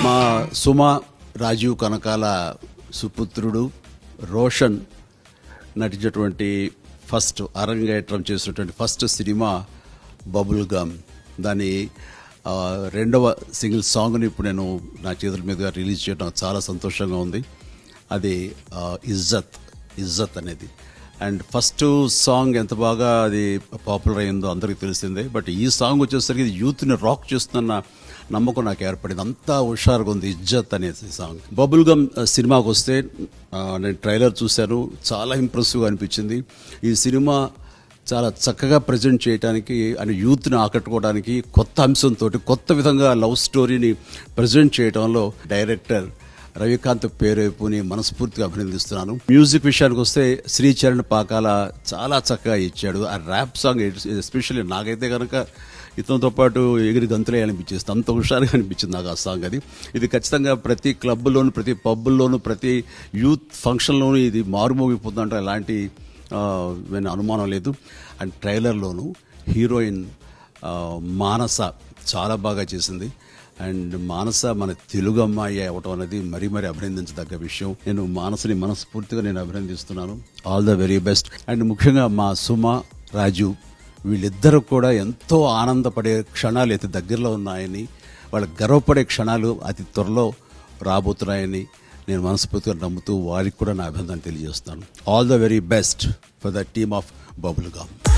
మా సుమ రాజీవ్ కనకాల సుపుత్రుడు రోషన్ నటించినటువంటి ఫస్ట్ అరంగేట్రం చేసినటువంటి ఫస్ట్ సినిమా బబుల్ గమ్ దాని ఆ, రెండవ సింగిల్ సాంగ్ని ఇప్పుడు నేను నా చేతుల మీదుగా రిలీజ్ చేయడం చాలా సంతోషంగా ఉంది అది ఆ, ఇజ్జత్ ఇజ్జత్ అనేది అండ్ ఫస్ట్ సాంగ్ ఎంత బాగా అది పాపులర్ అయిందో అందరికీ తెలిసిందే బట్ ఈ సాంగ్ వచ్చేసరికి ఇది యూత్ని రాక్ చేస్తున్న నమ్మకం నాకు ఏర్పడింది అంతా హుషారుగా ఉంది ఇజ్జత్ అనేది సాంగ్ బబుల్ గమ్ సినిమాకి వస్తే ఆ, నేను ట్రైలర్ చూశాను చాలా ఇంప్రెసివ్గా అనిపించింది ఈ సినిమా చాలా చక్కగా ప్రజెంట్ చేయడానికి అని యూత్ని ఆకట్టుకోవడానికి కొత్త అంశంతో కొత్త విధంగా లవ్ స్టోరీని ప్రజెంట్ చేయడంలో డైరెక్టర్ రవికాంత్ పేరేపుని మనస్ఫూర్తిగా అభినందిస్తున్నాను మ్యూజిక్ విషయానికి వస్తే శ్రీచరణ్ పాకాల చాలా చక్కగా ఇచ్చాడు ఆ ర్యాప్ సాంగ్ ఎస్పెషల్లీ నాకైతే కనుక ఇతనితో పాటు ఎగిరి గంతులే అనిపించేస్తుంది అంత హుషారుగా అనిపించింది నాకు ఆ సాంగ్ అది ఇది ఖచ్చితంగా ప్రతి క్లబ్లోను ప్రతి పబ్బుల్లోను ప్రతి యూత్ ఫంక్షన్లోనూ ఇది మారుమోగిపోతుందంటే ఎలాంటి ఆ, నేను అనుమానం లేదు అండ్ ట్రైలర్లోను హీరోయిన్ ఆ, మానస చాలా బాగా చేసింది అండ్ మానస మన తెలుగు అమ్మాయి అవటం అనేది మరీ మరీ అభినందించదగ్గ విషయం నేను మానసని మనస్ఫూర్తిగా నేను అభినందిస్తున్నాను all the very best and ముఖ్యంగా మా సుమ రాజు వీళ్ళిద్దరూ కూడా ఎంతో ఆనందపడే క్షణాలు అయితే దగ్గరలో ఉన్నాయని వాళ్ళ గర్వపడే క్షణాలు అతి త్వరలో రాబోతున్నాయని నేను మనస్ఫూర్తిగా నమ్ముతూ వారికి కూడా నా అభినందన తెలియజేస్తాను all the very best for the team of bubble గామ్